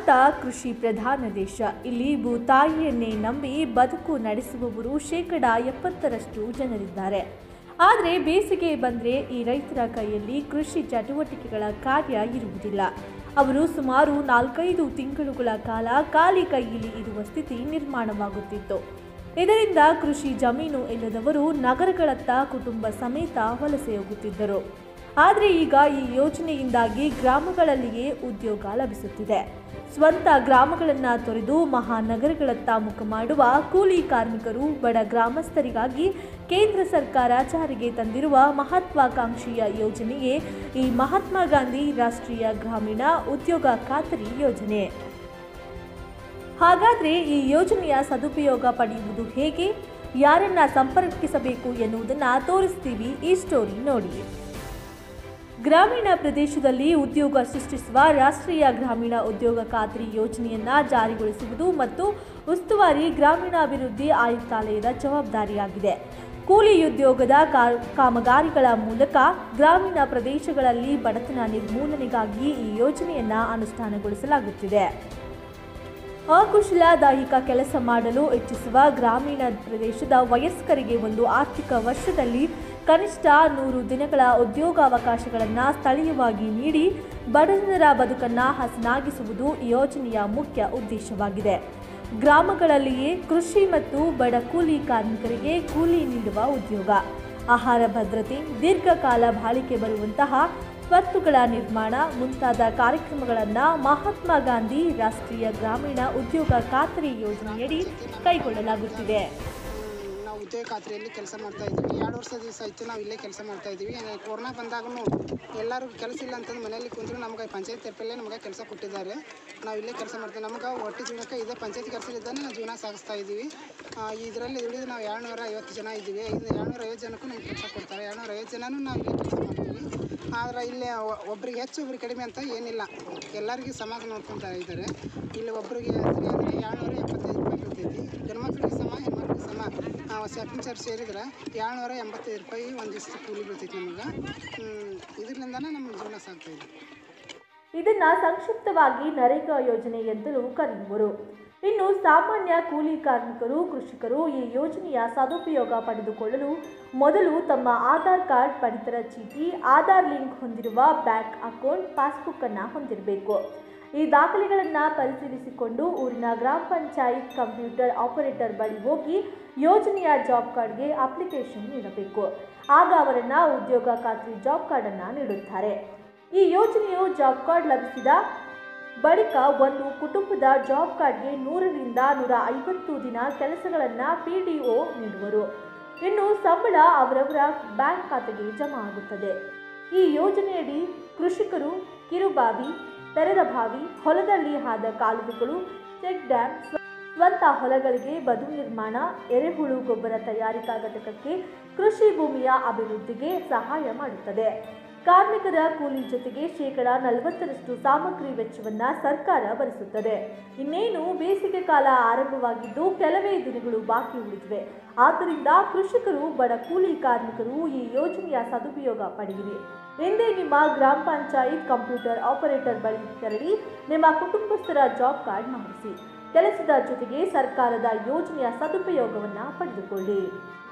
ಭಾರತ ಕೃಷಿ ಪ್ರಧಾನ ದೇಶ ಇಲ್ಲಿ ಭೂತಾಯಿಯನ್ನೇ ನಂಬಿ ಬದುಕು ನಡೆಸುವವರು ಶೇಕಡ ಎಪ್ಪತ್ತರಷ್ಟು ಜನರಿದ್ದಾರೆ ಆದರೆ ಬೇಸಿಗೆ ಬಂದರೆ ಈ ರೈತರ ಕೈಯಲ್ಲಿ ಕೃಷಿ ಚಟುವಟಿಕೆಗಳ ಕಾರ್ಯ ಇರುವುದಿಲ್ಲ ಅವರು ಸುಮಾರು ನಾಲ್ಕೈದು ತಿಂಗಳುಗಳ ಕಾಲ ಖಾಲಿ ಕೈಯಲ್ಲಿ ಇರುವ ಸ್ಥಿತಿ ನಿರ್ಮಾಣವಾಗುತ್ತಿತ್ತು ಇದರಿಂದ ಕೃಷಿ ಜಮೀನು ಇಲ್ಲದವರು ನಗರಗಳತ್ತ ಕುಟುಂಬ ಸಮೇತ ವಲಸೆ ಹೋಗುತ್ತಿದ್ದರು ಆದರೆ ಈಗ ಈ ಯೋಜನೆಯಿಂದಾಗಿ ಗ್ರಾಮಗಳಲ್ಲಿಯೇ ಉದ್ಯೋಗ ಲಭಿಸುತ್ತಿದೆ ಸ್ವಂತ ಗ್ರಾಮಗಳನ್ನು ತೊರೆದು ಮಹಾನಗರಗಳತ್ತ ಮುಖ ಮಾಡುವ ಕೂಲಿ ಕಾರ್ಮಿಕರು ಬಡ ಗ್ರಾಮಸ್ಥರಿಗಾಗಿ ಕೇಂದ್ರ ಸರ್ಕಾರ ಜಾರಿಗೆ ತಂದಿರುವ ಮಹತ್ವಾಕಾಂಕ್ಷಿಯ ಯೋಜನೆಯೇ ಈ ಮಹಾತ್ಮ ಗಾಂಧಿ ರಾಷ್ಟ್ರೀಯ ಗ್ರಾಮೀಣ ಉದ್ಯೋಗ ಖಾತರಿ ಯೋಜನೆ ಹಾಗಾದರೆ ಈ ಯೋಜನೆಯ ಸದುಪಯೋಗ ಪಡೆಯುವುದು ಹೇಗೆ ಯಾರನ್ನ ಸಂಪರ್ಕಿಸಬೇಕು ಎನ್ನುವುದನ್ನು ತೋರಿಸ್ತೀವಿ ಈ ಸ್ಟೋರಿ ನೋಡಿ ಗ್ರಾಮೀಣ ಪ್ರದೇಶದಲ್ಲಿ ಉದ್ಯೋಗ ಸೃಷ್ಟಿಸುವ ರಾಷ್ಟ್ರೀಯ ಗ್ರಾಮೀಣ ಉದ್ಯೋಗ ಖಾತ್ರಿ ಯೋಜನೆಯನ್ನ ಜಾರಿಗೊಳಿಸುವುದು ಮತ್ತು ಉಸ್ತುವಾರಿ ಗ್ರಾಮೀಣಾಭಿವೃದ್ಧಿ ಆಯುಕ್ತಾಲಯದ ಜವಾಬ್ದಾರಿಯಾಗಿದೆ ಕೂಲಿ ಉದ್ಯೋಗದ ಕಾ- ಕಾಮಗಾರಿಗಳ ಮೂಲಕ ಗ್ರಾಮೀಣ ಪ್ರದೇಶಗಳಲ್ಲಿ ಬಡತನ ನಿರ್ಮೂಲನೆಗಾಗಿ ಈ ಯೋಜನೆಯನ್ನ ಅನುಷ್ಠಾನಗೊಳಿಸಲಾಗುತ್ತಿದೆ ಅಕುಶಲ ದೈಹಿಕ ಕೆಲಸ ಮಾಡಲು ಇಚ್ಛಿಸುವ ಗ್ರಾಮೀಣ ಪ್ರದೇಶದ ವಯಸ್ಕರಿಗೆ ಒಂದು ಆರ್ಥಿಕ ವರ್ಷದಲ್ಲಿ ಕನಿಷ್ಠ ನೂರು ದಿನಗಳ ಉದ್ಯೋಗಾವಕಾಶಗಳನ್ನು ಸ್ಥಳೀಯವಾಗಿ ನೀಡಿ ಬಡಜನರ ಬದುಕನ್ನು ಹಸನಾಗಿಸುವುದು ಈ ಯೋಜನೆಯ ಮುಖ್ಯ ಉದ್ದೇಶವಾಗಿದೆ ಗ್ರಾಮಗಳಲ್ಲಿಯೇ ಕೃಷಿ ಮತ್ತು ಬಡ ಕೂಲಿ ಕಾರ್ಮಿಕರಿಗೆ ಕೂಲಿ ನೀಡುವ ಉದ್ಯೋಗ ಆಹಾರ ಭದ್ರತೆ ದೀರ್ಘಕಾಲ ಬಾಳಿಕೆ ಬರುವಂತಹ ಸ್ವತ್ತುಗಳ ನಿರ್ಮಾಣ ಮುಂತಾದ ಕಾರ್ಯಕ್ರಮಗಳನ್ನು ಮಹಾತ್ಮ ಗಾಂಧಿ ರಾಷ್ಟ್ರೀಯ ಗ್ರಾಮೀಣ ಉದ್ಯೋಗ ಖಾತರಿ ಯೋಜನೆಯಡಿ ಕೈಗೊಳ್ಳಲಾಗುತ್ತಿದೆ ಹ್ಮ್, ನಾವು ಉದ್ಯೋಗ ಖಾತ್ರಿಯಲ್ಲಿ ಕೆಲಸ ಮಾಡ್ತಾ ಇದ್ದೀವಿ ಎರಡು ವರ್ಷ ದಿವಸ ಆಯಿತು ನಾವು ಇಲ್ಲೇ ಕೆಲಸ ಮಾಡ್ತಾ ಇದ್ದೀವಿ ಕೊರೋನಾ ಬಂದಾಗೂ ಎಲ್ಲರೂ ಕೆಲಸ ಇಲ್ಲ ಅಂತಂದು ಮನೆಯಲ್ಲಿ ಕುಂತರು ನಮ್ಗೆ ಪಂಚಾಯತ್ ತರಪಲ್ಲೇ ನಮಗೆ ಕೆಲಸ ಕೊಟ್ಟಿದ್ದಾರೆ ನಾವು ಇಲ್ಲೇ ಕೆಲಸ ಮಾಡ್ತೀವಿ ನಮ್ಗೆ ಒಟ್ಟು ಜೀವನಕ್ಕೆ ಇದೇ ಪಂಚಾಯತ್ ಕೆಲಸಲಿದ್ದಾನೆ ನಾವು ಜೀವನ ಸಾಗಿಸ್ತಾ ಇದ್ದೀವಿ ಇದರಲ್ಲಿ ದುಡಿದು ನಾವು ಎರಡುನೂರ ಐವತ್ತು ಜನ ಇದ್ದೀವಿ ಇದು ಎರಡುನೂರ ಐವತ್ತು ಜನಕ್ಕೂ ನಮ್ಗೆ ಕೆಲಸ ಕೊಡ್ತಾರೆ ಎರಡುನೂರ ಐವತ್ತು ಜನನೂ ನಾವು ಇಲ್ಲೇ ಕೆಲಸ ಮಾಡ್ತೀವಿ ಆದರೆ ಇಲ್ಲಿ ಒ- ಒಬ್ರಿಗೆ ಹೆಚ್ಚು ಒಬ್ರಿಗೆ ಕಡಿಮೆ ಅಂತ ಏನಿಲ್ಲ ಎಲ್ಲರಿಗೂ ಸಮಾನ ನೋಡ್ಕೊತಾ ಇದ್ದಾರೆ ಇಲ್ಲಿ ಒಬ್ಬರಿಗೆ ಅಂದರೆ ಎರಡುನೂರ ಎಪ್ಪತ್ತೈದು ರೂಪಾಯಿ ಬರ್ತೈತಿ ಗಂಡ್ಮಕ್ಳಿಗೆ ಸಮ ಹೆಣ್ಮಕ್ಳಿಗೆ ಸಮ ನಾವು ಶಾಪಿಂಗ್ ಚಾರ್ಜ್ ಸೇರಿದ್ರೆ ಏಳ್ನೂರ ಎಂಬತ್ತೈದು ರೂಪಾಯಿ ಒಂದು ದಿವಸ ಕೂಲಿ ಬೀಳ್ತೈತಿ ನಮ್ಗೆ ಇದರಿಂದನೇ ನಮ್ಮ ಜೀವನ ಸಾಗ್ತಾ ಇದೆ ಇದನ್ನ ಸಂಕ್ಷಿಪ್ತವಾಗಿ ನರೇಗಾ ಯೋಜನೆ ಎಂತಲೂ ಕರೆಯುವರು ಇನ್ನು ಸಾಮಾನ್ಯ ಕೂಲಿ ಕಾರ್ಮಿಕರು ಕೃಷಿಕರು ಈ ಯೋಜನೆಯ ಸದುಪಯೋಗ ಪಡೆದುಕೊಳ್ಳಲು ಮೊದಲು ತಮ್ಮ ಆಧಾರ್ ಕಾರ್ಡ್ ಪಡಿತರ ಚೀಟಿ ಆಧಾರ್ ಲಿಂಕ್ ಹೊಂದಿರುವ ಬ್ಯಾಂಕ್ ಅಕೌಂಟ್ ಪಾಸ್ಬುಕ್ ಅನ್ನ ಹೊಂದಿರಬೇಕು ಈ ದಾಖಲೆಗಳನ್ನು ಪರಿಶೀಲಿಸಿಕೊಂಡು ಊರಿನ ಗ್ರಾಮ ಪಂಚಾಯತ್ ಕಂಪ್ಯೂಟರ್ ಆಪರೇಟರ್ ಬಳಿ ಹೋಗಿ ಯೋಜನೆಯ ಜಾಬ್ ಕಾರ್ಡ್ಗೆ ಅಪ್ಲಿಕೇಶನ್ ನೀಡಬೇಕು ಆಗ ಅವರನ್ನ ಉದ್ಯೋಗ ಖಾತ್ರಿ ಜಾಬ್ ಕಾರ್ಡನ್ನು ನೀಡುತ್ತಾರೆ ಈ ಯೋಜನೆಯು ಜಾಬ್ ಕಾರ್ಡ್ ಲಭಿಸಿದ ಬಳಿಕ ಒಂದು ಕುಟುಂಬದ ಜಾಬ್ ಕಾರ್ಡ್ಗೆ ನೂರರಿಂದ ನೂರ ಐವತ್ತು ದಿನ ಕೆಲಸಗಳನ್ನು ಪಿ ಡಿ ಒ ನೀಡುವರು ಇನ್ನು ಸಂಬಳ ಅವರವರ ಬ್ಯಾಂಕ್ ಖಾತೆಗೆ ಜಮಾ ಆಗುತ್ತದೆ ಈ ಯೋಜನೆಯಡಿ ಕೃಷಿಕರು ಕಿರುಬಾವಿ ತೆರೆದ ಬಾವಿ ಹೊಲದಲ್ಲಿ ಆದ ಕಾಲುವೆಗಳು ಚೆಕ್ ಡ್ಯಾಮ್ ಸ್ವ- ಸ್ವಂತ ಹೊಲಗಳಿಗೆ ಬದು ನಿರ್ಮಾಣ ಎರೆಹುಳು ಗೊಬ್ಬರ ತಯಾರಿಕಾ ಘಟಕಕ್ಕೆ ಕೃಷಿ ಭೂಮಿಯ ಅಭಿವೃದ್ಧಿಗೆ ಸಹಾಯ ಮಾಡುತ್ತದೆ ಕಾರ್ಮಿಕರ ಕೂಲಿ ಜೊತೆಗೆ ಶೇಕಡ ನಲವತ್ತರಷ್ಟು ಸಾಮಗ್ರಿ ವೆಚ್ಚವನ್ನ ಸರ್ಕಾರ ಭರಿಸುತ್ತದೆ ಇನ್ನೇನು ಬೇಸಿಗೆ ಕಾಲ ಆರಂಭವಾಗಿದ್ದು ಕೆಲವೇ ದಿನಗಳು ಬಾಕಿ ಉಳಿದಿವೆ ಆದ್ದರಿಂದ ಕೃಷಿಕರು ಬಡ ಕೂಲಿ ಕಾರ್ಮಿಕರು ಈ ಯೋಜನೆಯ ಸದುಪಯೋಗ ಪಡೆಯಿರಿ ಎಂದೇ ನಿಮ್ಮ ಗ್ರಾಮ ಪಂಚಾಯತ್ ಕಂಪ್ಯೂಟರ್ ಆಪರೇಟರ್ ಬಳಿ ತೆರಳಿ ನಿಮ್ಮ ಕುಟುಂಬಸ್ಥರ ಜಾಬ್ ಕಾರ್ಡ್ ಮಾಡಿಸಿ ಕೆಲಸದ ಜೊತೆಗೆ ಸರ್ಕಾರದ ಯೋಜನೆಯ ಸದುಪಯೋಗವನ್ನು ಪಡೆದುಕೊಳ್ಳಿ